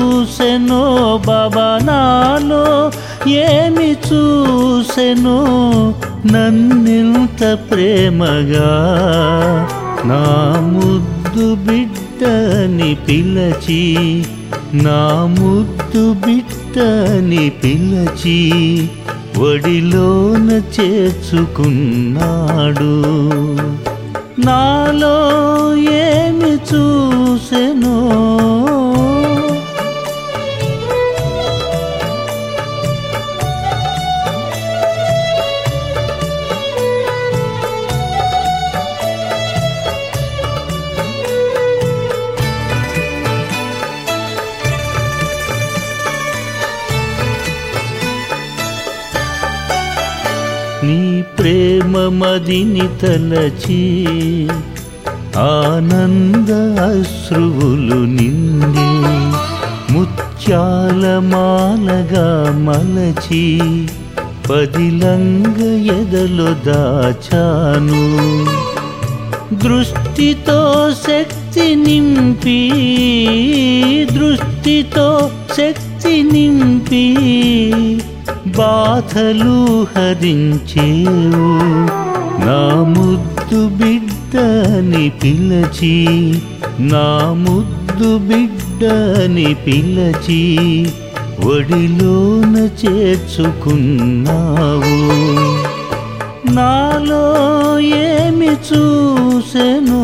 చూసెనో బాబా నాలో ఏమి చూసెనో నన్నెంత ప్రేమగా నా ముద్దు బిడ్డని పిలచి నా ముద్దు బిడ్డని పిలచి ఒడిలోన చేర్చుకున్నాడు నాలో ఏమి చూసెనో నీ ప్రేమ మదిని తలచి ఆనంద అశ్రువులు నిండి ముత్యాల మాలగా మలచి పదిలంగ ఎదలో దాచాను దృష్టితో శక్తి నింపి దృష్టితో శక్తి నింపి బాధలు హరించేవు నా ముద్దు బిడ్డని పిలచి నా ముద్దు బిడ్డని పిలచి ఒడిలోన చేర్చుకున్నావు నాలో ఏమి చూసెను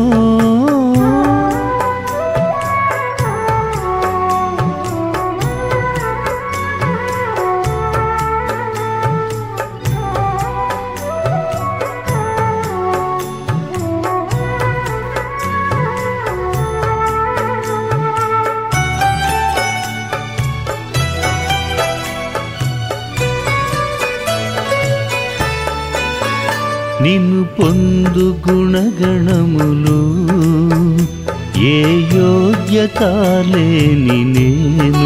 నిన్ను పొందు గుణగణములు ఏ యోగ్యత లేని నేను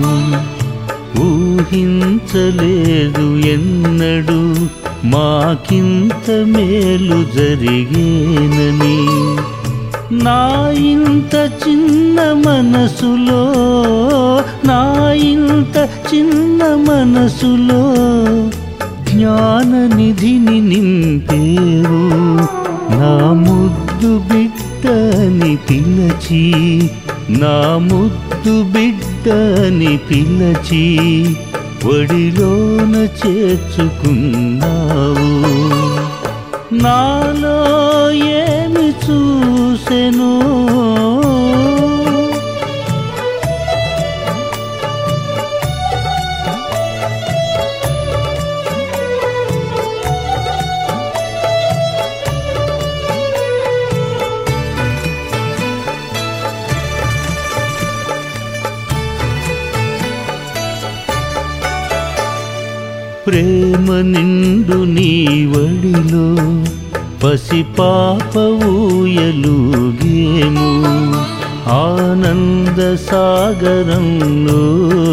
ఊహించలేదు ఎన్నడు మాకింత మేలు జరిగేనని నా ఇంత చిన్న మనసులో నా ఇంత చిన్న మనసులో జ్ఞాన నిధిని నింపేవు నా ముద్దు బిడ్డని పిలచి నా ముద్దు బిడ్డని పిలచి ఒడిలోన చేర్చుకున్నావు నాలో ఏమి చూసెను ప్రేమ నిండు నీ వడిలో పసిపాప ఊయలుగేము ఆనంద సాగరంలో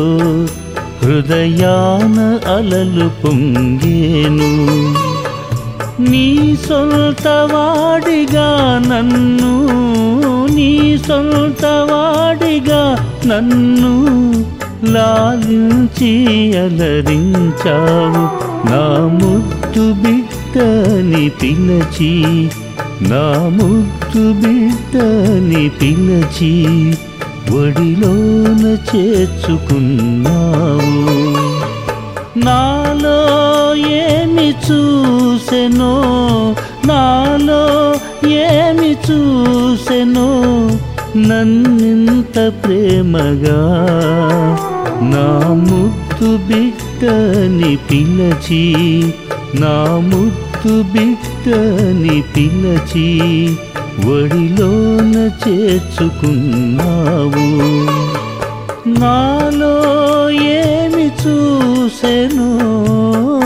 హృదయాన అలలు పొంగేను నీ సొంత వాడిగా నన్ను నీ సొంత వాడిగా నన్ను లాలించి అలరించావు నా ముద్దు బిడ్డని పిలచి నా ముద్దు బిడ్డని పిలచి ఒడిలోన చేర్చుకున్నావు నాలో ఏమి చూసెనో నాలో ఏమి చూసెనో నన్నింత ప్రేమగా నా ముద్దు బిడ్డని పిలచి నా ముద్దు బిడ్డని పిలచి ఒడిలోన చేర్చుకున్నావు నాలో ఏమి చూసెను